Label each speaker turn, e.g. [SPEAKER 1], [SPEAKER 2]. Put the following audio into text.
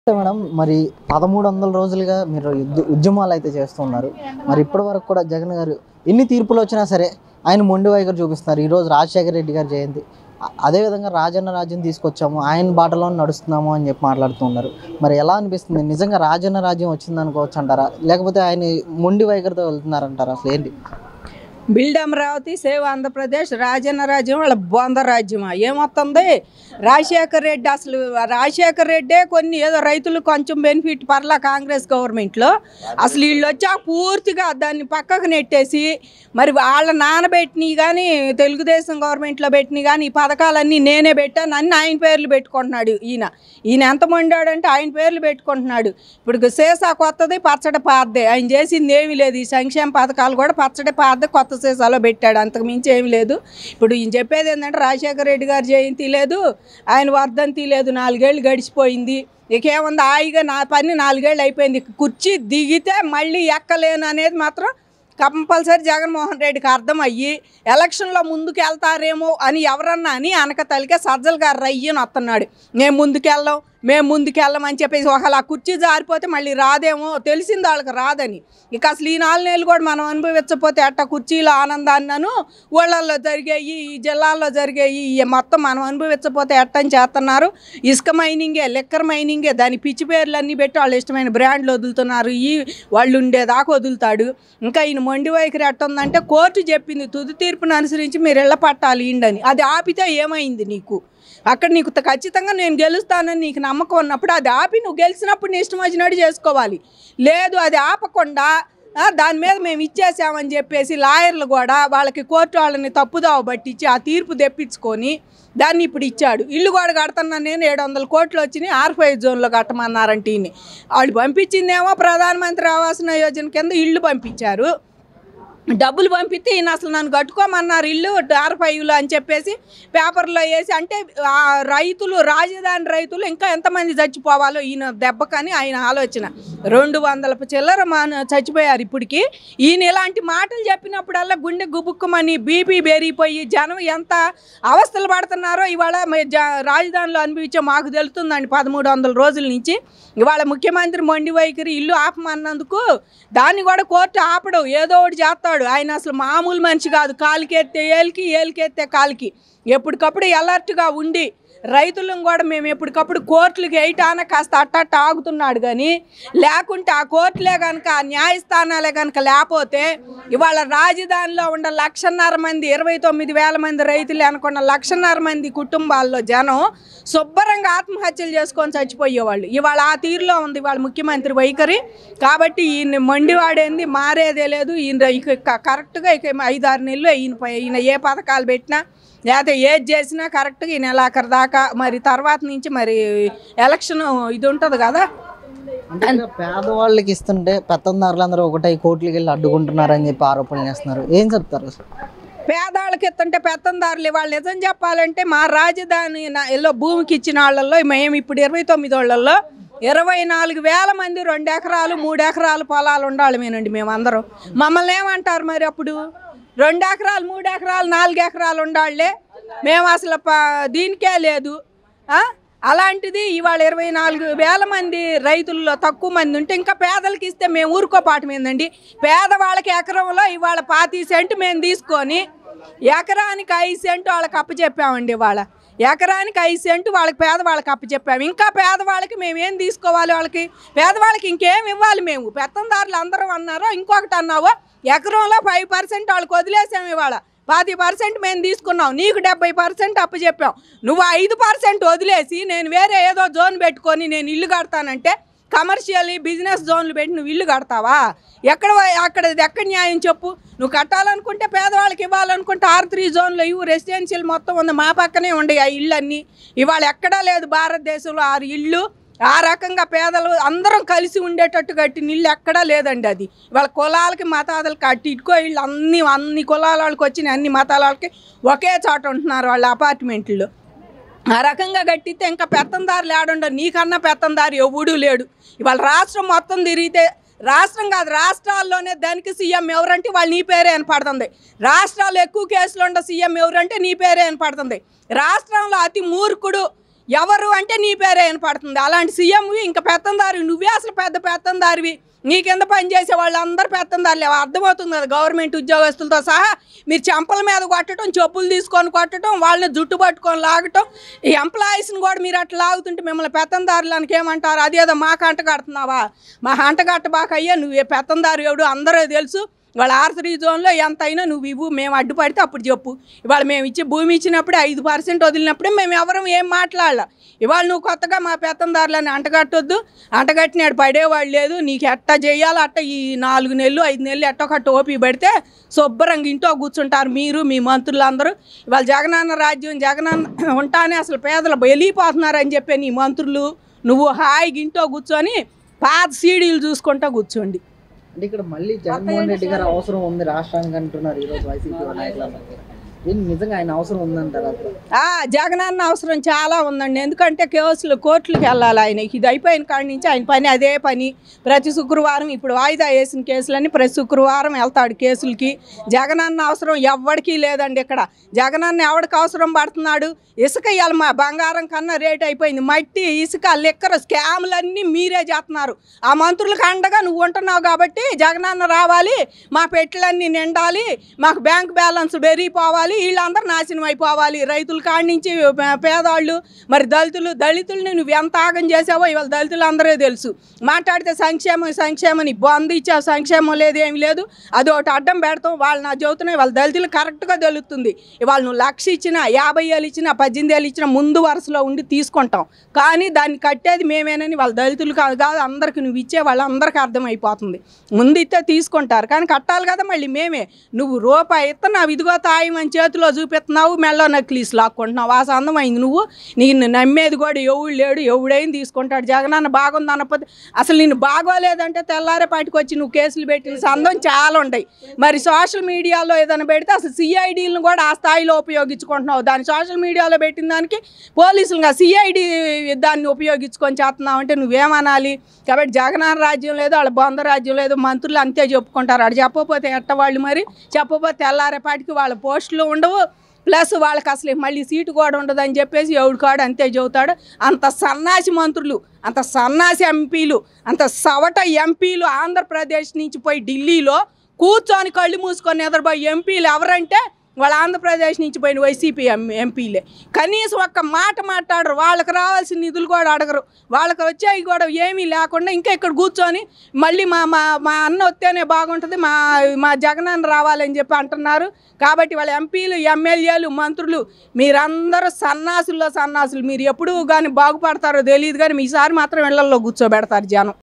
[SPEAKER 1] నమస్తే మేడం మరి పదమూడు వందల రోజులుగా మీరు యుద్ధ- ఉద్యమాలు అయితే చేస్తున్నారు మరి ఇప్పటి వరకు కూడా జగన్ గారు ఎన్ని తీర్పులు వచ్చినా సరే ఆయన మొండి వైఖరి చూపిస్తున్నారు ఈరోజు రాజశేఖర రెడ్డి గారి జయంతి అ- అదేవిధంగా రాజన్న రాజ్యం తీసుకొచ్చాము ఆయన బాటలో నడుస్తున్నాము అని చెప్పి మాట్లాడుతున్నారు మరి ఎలా అనిపిస్తుంది నిజంగా రాజన్న రాజ్యం వచ్చింది అనుకోవచ్చు అంటారా లేకపోతే ఆయన మొండి వైఖరితో వెళ్తున్నారంటారా అసలు ఏంటి
[SPEAKER 2] బిల్డ్ అమరావతి సేవ్ ఆంధ్రప్రదేశ్ రాజన్న రాజ్యం వాళ్ళ బొంద రాజ్యమా ఏమొస్తుంది రాజశేఖర్ రెడ్డి అసలు రాజశేఖర్ రెడ్డే కొన్ని ఏదో రైతులు కొంచెం బెనిఫిట్ పర్లా కాంగ్రెస్ గవర్నమెంట్లో అసలు వీళ్ళు వచ్చాక పూర్తిగా దాన్ని పక్కకు నెట్టేసి మరి వాళ్ళ నానబెట్టినవి కానీ తెలుగుదేశం గవర్నమెంట్లో పెట్టినవి కానీ ఈ పథకాలన్నీ నేనే పెట్టాను అన్ని ఆయన పేర్లు పెట్టుకుంటున్నాడు ఈయన ఈయన ఎంత మొండాడంటే ఆయన పేర్లు పెట్టుకుంటున్నాడు ఇప్పుడు సీసా కొత్తది పచ్చడి పాతదే ఆయన చేసింది ఏమీ లేదు ఈ సంక్షేమ పథకాలు కూడా పచ్చడి పాతదే కొత్త సీసాలో పెట్టాడు అంతకు మించి ఏమీ లేదు ఇప్పుడు ఈయన చెప్పేది ఏంటంటే రాజశేఖర రెడ్డి గారి జయంతి లేదు ఆయన వర్ధంతి లేదు నాలుగేళ్ళు గడిచిపోయింది ఇకేముంది హాయిగా నా పని నాలుగేళ్ళు అయిపోయింది కుర్చీ దిగితే మళ్ళీ ఎక్కలేను అనేది మాత్రం కంపల్సరీ జగన్మోహన్ రెడ్డికి అర్థమయ్యి ఎలక్షన్లో ముందుకు వెళ్తారేమో అని ఎవరన్నా అని అనక తలికే సజ్జల గారు రయ్యని వస్తున్నాడు మేము ముందుకెళ్ళాం మేము ముందుకెళ్ళం అని చెప్పేసి ఒకవేళ ఆ కుర్చీ జారిపోతే మళ్ళీ రాదేమో తెలిసింది వాళ్ళకి రాదని ఇక అసలు ఈ నాలుగు నెలలు కూడా మనం అనుభవించకపోతే అట్ట కుర్చీలో ఆనందాన్నను ఊళ్ళల్లో జరిగాయి ఈ జిల్లాల్లో జరిగాయి ఈ మొత్తం మనం అనుభవించకపోతే ఎట్టని చేస్తున్నారు ఇసుక మైనింగే లిక్కర్ మైనింగే దాని పిచ్చి పేర్లు అన్నీ పెట్టి వాళ్ళు ఇష్టమైన బ్రాండ్లు వదులుతున్నారు ఈ వాళ్ళు ఉండేదాకా వదులుతాడు ఇంకా ఈయన మొండి వైఖరి ఎట్టుందంటే కోర్టు చెప్పింది తుది తీర్పును అనుసరించి మీరు ఇళ్ళ పట్టాలి ఇండని అది ఆపితే ఏమైంది నీకు అక్కడ నీకు త- ఖచ్చితంగా నేను గెలుస్తానని నీకు నమ్మకం ఉన్నప్పుడు అది ఆపి నువ్వు గెలిచినప్పుడు నీ ఇష్టం వచ్చినట్టు చేసుకోవాలి లేదు అది ఆపకుండా ఆ, దాని మీద మేము ఇచ్చేసామని చెప్పేసి లాయర్లు కూడా వాళ్ళకి కోర్టు వాళ్ళని తప్పుదావ పట్టించి ఆ తీర్పు తెప్పించుకొని దాన్ని ఇప్పుడు ఇచ్చాడు ఇల్లు కూడా కడుతున్నాను నేను ఏడు వందల కోట్లు వచ్చినాయి ఆర్ ఫైవ్ జోన్లో కట్టమన్నారంటే ఈయన్ని. వాళ్ళు పంపించిందేమో ప్రధానమంత్రి ఆవాస్ యోజన కింద ఇల్లు పంపించారు డబ్బులు పంపిస్తే ఈయన అసలు నన్ను కట్టుకోమన్నారు ఇల్లు డార్ ఫైవ్లో అని చెప్పేసి పేపర్లో వేసి అంటే ఆ రైతులు రాజధాని రైతులు ఇంకా ఎంతమంది చచ్చిపోవాలో ఈయన దెబ్బకని ఆయన ఆలోచన రెండు వందల చిల్లర మాన చచ్చిపోయారు ఇప్పటికి ఈయన ఇలాంటి మాటలు చెప్పినప్పుడల్లా గుండె గుబుక్కుమని బీపీ బెరిగిపోయి జనం ఎంత అవస్థలు పడుతున్నారో ఇవాళ మ- జ- రాజధానిలో అనుభవించే మాకు తెలుస్తుందండి పదమూడు వందల రోజుల నుంచి ఇవాళ ముఖ్యమంత్రి మొండి వైఖరి ఇల్లు ఆపమన్నందుకు దాన్ని కూడా కోర్టు ఆపడం ఏదో ఒకటి చేస్తాడు ఆయన అసలు మామూలు మనిషి కాదు కాలికెత్తే ఏలికి ఏలికెత్తే కాలికి ఎప్పటికప్పుడు అలర్ట్గా ఉండి రైతులను కూడా మేము ఎప్పటికప్పుడు కోర్టులకి వేయటాన కాస్త అట్టట్ట ఆగుతున్నాడు కానీ లేకుంటే ఆ కోర్టులే కనుక ఆ న్యాయస్థానాలే కనుక లేకపోతే ఇవాళ రాజధానిలో ఉన్న లక్షన్నర మంది ఇరవై తొమ్మిది వేల మంది రైతులు అనుకున్న లక్షన్నర మంది కుటుంబాల్లో జనం శుభ్రంగా ఆత్మహత్యలు చేసుకొని చచ్చిపోయేవాళ్ళు ఇవాళ ఆ తీరులో ఉంది ఇవాళ ముఖ్యమంత్రి వైఖరి కాబట్టి ఈయన మొండివాడేంది మారేదే లేదు ఈయన ఇక క- కరెక్ట్గా ఇక ఐదారు నెలలు ఈయన పై- ఈయన ఏ పథకాలు పెట్టినా లేకపోతే ఏది చేసినా కరెక్ట్గా ఈ నెలాఖరు దాకా మరి తర్వాత నుంచి మరి ఎలక్షన్ ఇది ఉంటుంది కదా
[SPEAKER 1] అంటే ఇంకా పేదవాళ్ళకి ఇస్తుంటే పెత్తందారులందరూ ఒకటై కోట్లకి వెళ్ళి అడ్డుకుంటున్నారని చెప్పి ఆరోపణలు చేస్తున్నారు ఏం చెప్తారు అసలు
[SPEAKER 2] పేదాళ్ళకి ఎత్తుంటే పెత్తందారులు వాళ్ళు నిజం చెప్పాలంటే మా రాజధాని ఎల్లో భూమికి ఇచ్చిన వాళ్ళల్లో మేము ఇప్పుడు ఇరవై తొమ్మిది వాళ్ళల్లో ఇరవై నాలుగు వేల మంది రెండు ఎకరాలు మూడు ఎకరాలు పొలాలు ఉండాలమేనండి మేమందరం మమ్మల్ని ఏమంటారు మరి అప్పుడు రెండు ఎకరాలు మూడు ఎకరాలు నాలుగు ఎకరాలు ఉండాలే మేము అసలు ప- దీనికే లేదు ఆ? అలాంటిది ఇవాళ ఇరవై నాలుగు వేల మంది రైతుల్లో తక్కువ మంది ఉంటే ఇంకా పేదలకి ఇస్తే మేము ఊరుకోపాటం ఏందండి పేదవాళ్ళకి ఎకరంలో ఇవాళ పాతి సెంటు మేము తీసుకొని ఎకరానికి ఐదు సెంటు వాళ్ళకి అప్పచెప్పామండి ఇవాళ ఎకరానికి ఐదు సెంటు వాళ్ళకి పేదవాళ్ళకి అప్పచెప్పాము ఇంకా పేదవాళ్ళకి మేము ఏం తీసుకోవాలి వాళ్ళకి పేదవాళ్ళకి ఇంకేం ఇవ్వాలి మేము పెత్తందారులు అందరూ అన్నారో ఇంకొకటి అన్నావో ఎకరంలో ఫైవ్ పర్సెంట్ వాళ్ళకి వదిలేసాము ఇవాళ పాతి పర్సెంట్ మేము తీసుకున్నాం నీకు డెబ్బై పర్సెంట్ అప్పు చెప్పాం నువ్వు ఐదు పర్సెంట్ వదిలేసి నేను వేరే ఏదో జోన్ పెట్టుకొని నేను ఇల్లు కడతానంటే కమర్షియల్ బిజినెస్ జోన్లు పెట్టి నువ్వు ఇల్లు కడతావా ఎక్కడ వై- అక్కడ ఎక్కడ న్యాయం చెప్పు నువ్వు కట్టాలనుకుంటే పేదవాళ్ళకి ఇవ్వాలనుకుంటే ఆర్ త్రీ జోన్లో ఇవ్వు రెసిడెన్షియల్ మొత్తం ఉంది మా పక్కనే ఉండే ఆ ఇళ్ళు అన్నీ ఇవాళ ఎక్కడా లేదు భారతదేశంలో ఆరు ఇళ్ళు ఆ రకంగా పేదలు అందరం కలిసి ఉండేటట్టు కట్టిన ఇల్లు ఎక్కడా లేదండి అది వాళ్ళ కులాలకి మతాలకి అట్టి ఇటుకో ఇళ్ళు అన్ని అన్ని కులాల వాళ్ళకి వచ్చిన అన్ని మతాల వాళ్ళకి ఒకే చోట ఉంటున్నారు వాళ్ళ అపార్ట్మెంట్లో ఆ రకంగా కట్టితే ఇంకా పెత్తందారులు ఏడుండరు నీకన్నా పెత్తందారు ఎవడూ లేడు ఇవాళ రాష్ట్రం మొత్తం తిరిగితే రాష్ట్రం కాదు రాష్ట్రాల్లోనే దానికి సీఎం ఎవరంటే వాళ్ళు నీ పేరే అని పడుతుంది రాష్ట్రాలు ఎక్కువ కేసులు ఉండే సీఎం ఎవరంటే నీ పేరే అని పడుతుంది రాష్ట్రంలో అతి మూర్ఖుడు ఎవరు అంటే నీ పేరే వినపడుతుంది అలాంటి సీఎం ఇంకా పెత్తందారి నువ్వే అసలు పెద్ద పెత్తందారివి నీ కింద పనిచేసే వాళ్ళందరూ పెత్తందారులే అర్థమవుతుంది కదా గవర్నమెంట్ ఉద్యోగస్తులతో సహా మీరు చెంపల మీద కొట్టడం చెప్పులు తీసుకొని కొట్టడం వాళ్ళని జుట్టు పట్టుకొని లాగటం ఈ ఎంప్లాయీస్ని కూడా మీరు అట్లా లాగుతుంటే మిమ్మల్ని పెత్తందారులు అనకి ఏమంటారు అదేదో మాకు అంట కడుతున్నావా మా అంట కట్టబాకయ్యా నువ్వు పెత్తందారు ఎవడు అందరూ తెలుసు వాళ్ళ ఆర్సరీ జోన్లో ఎంత అయినా నువ్వు ఇవ్వు మేము అడ్డుపడితే అప్పుడు చెప్పు ఇవాళ మేము ఇచ్చి భూమి ఇచ్చినప్పుడే ఐదు పర్సెంట్ వదిలినప్పుడే మేము ఎవరం ఏం మాట్లాడాల ఇవాళ నువ్వు కొత్తగా మా పెత్తందారులని అంటగట్టొద్దు అంటగట్టినాడు పడేవాళ్ళు లేదు నీకు ఎట్టా చేయాలో అట్ట ఈ నాలుగు నెలలు ఐదు నెలలు ఎట్టొకట్ట ఓపి పెడితే శుభ్రంగా ఇంట్లో కూర్చుంటారు మీరు మీ మంత్రులు అందరూ ఇవాళ జగనన్న రాజ్యం జగనన్న ఉంటానే అసలు పేదలు వెళ్ళిపోతున్నారని చెప్పి నీ మంత్రులు నువ్వు హాయిగా ఇంట్లో కూర్చొని పాత సీడీలు చూసుకుంటా కూర్చోండి
[SPEAKER 1] అంటే ఇక్కడ మళ్ళీ జగన్మోహన్ రెడ్డి గారు అవసరం ఉంది రాష్ట్రానికి అంటున్నారు ఈరోజు వైసీపీ నాయకులందరూ ఏంటి నిజంగా ఆయన అవసరం ఉందంటారు అసలు
[SPEAKER 2] ఆ, జగనన్న అవసరం చాలా ఉందండి ఎందుకంటే కేసులు కోర్టులకు వెళ్ళాలి ఆయన ఇది అయిపోయిన కాడి నుంచి ఆయన పని అదే పని ప్రతి శుక్రవారం ఇప్పుడు వాయిదా వేసిన కేసులన్నీ ప్రతి శుక్రవారం వెళ్తాడు కేసులకి జగనన్న అవసరం ఎవ్వడికి లేదండి ఇక్కడ జగనన్న ఎవడికి అవసరం పడుతున్నాడు ఇసుక ఇవాళ మా బంగారం కన్నా రేట్ అయిపోయింది మట్టి ఇసుక లిక్కర్ స్కాములన్నీ మీరే చేస్తున్నారు ఆ మంత్రులకు అండగా నువ్వు ఉంటున్నావు కాబట్టి జగనన్న రావాలి మా పెట్టెలన్నీ నిండాలి మాకు బ్యాంక్ బ్యాలెన్స్ పెరిగిపోవాలి వీళ్ళందరూ నాశనం అయిపోవాలి రైతుల కాడి నుంచి పే- పేదవాళ్ళు మరి దళితులు దళితుల్ని నువ్వు ఎంత ఆగం చేసావో ఇవాళ దళితులు అందరూ తెలుసు మాట్లాడితే సంక్షేమం సంక్షేమం నీ బంధు ఇచ్చావు సంక్షేమం లేదు ఏమి లేదు అది ఒకటి అడ్డం పెడతాం వాళ్ళు నా చెబుతున్నాయి వాళ్ళ దళితులు కరెక్ట్గా తెలుస్తుంది ఇవాళ నువ్వు లక్ష ఇచ్చినా యాభై ఏళ్ళు ఇచ్చినా పద్దెనిమిది ఏళ్ళు ఇచ్చినా ముందు వరుసలో ఉండి తీసుకుంటాం కానీ దాన్ని కట్టేది మేమేనని వాళ్ళ దళితులు కాదు కాదు అందరికి నువ్వు ఇచ్చే వాళ్ళందరికీ అర్థమైపోతుంది ముందు ఇస్తే తీసుకుంటారు కానీ కట్టాలి కదా మళ్ళీ మేమే నువ్వు రూపాయి ఇస్తున్నావు ఇదిగో తాయం అని చేతిలో చూపిస్తున్నావు మెల్లో నక్లీస్ లాక్కుంటున్నావు ఆ సందమైంది నువ్వు నిన్ను నమ్మేది కూడా ఎవడు లేడు ఎవడైనా తీసుకుంటాడు జగనన్న బాగుంది అనకపోతే అసలు నిన్ను బాగోలేదంటే తెల్లారేపాటికి వచ్చి నువ్వు కేసులు పెట్టిన సందం చాలా ఉంటాయి మరి సోషల్ మీడియాలో ఏదైనా పెడితే అసలు సిఐడీలను కూడా ఆ స్థాయిలో ఉపయోగించుకుంటున్నావు దాని సోషల్ మీడియాలో పెట్టిన దానికి పోలీసులుగా సిఐడి దాన్ని ఉపయోగించుకొని చేస్తున్నావు అంటే నువ్వేమనాలి కాబట్టి జగనన్న రాజ్యం లేదు వాళ్ళ బొంద రాజ్యం లేదు మంత్రులు అంతే చెప్పుకుంటారు అక్కడ చెప్పకపోతే ఎట్టవాళ్ళు మరి చెప్పకపోతే తెల్లారేపాటికి వాళ్ళ పోస్టులు ఉండవు ప్లస్ వాళ్ళకి అసలు మళ్ళీ సీటు కూడా ఉండదని చెప్పేసి ఎవడు కాడు అంతే చెబుతాడు అంత సన్నాసి మంత్రులు అంత సన్నాసి ఎంపీలు అంత సవట ఎంపీలు ఆంధ్రప్రదేశ్ నుంచి పోయి ఢిల్లీలో కూర్చొని కళ్ళు మూసుకొని ఎదురుపోయి ఎంపీలు ఎవరంటే వాళ్ళ ఆంధ్రప్రదేశ్ నుంచి పోయిన వైసీపీ ఎం ఎంపీలే కనీసం ఒక్క మాట మాట్లాడరు వాళ్ళకి రావాల్సిన నిధులు కూడా అడగరు వాళ్ళకి వచ్చేవి కూడా ఏమీ లేకుండా ఇంకా ఇక్కడ కూర్చొని మళ్ళీ మా మా మా అన్న వస్తేనే బాగుంటుంది మా మా జగనన్న రావాలని చెప్పి అంటున్నారు కాబట్టి వాళ్ళ ఎంపీలు ఎమ్మెల్యేలు మంత్రులు మీరందరూ సన్నాసుల్లో సన్నాసులు మీరు ఎప్పుడు కానీ బాగుపడతారో తెలియదు కానీ ఈసారి మాత్రం ఇళ్లలో కూర్చోబెడతారు జనం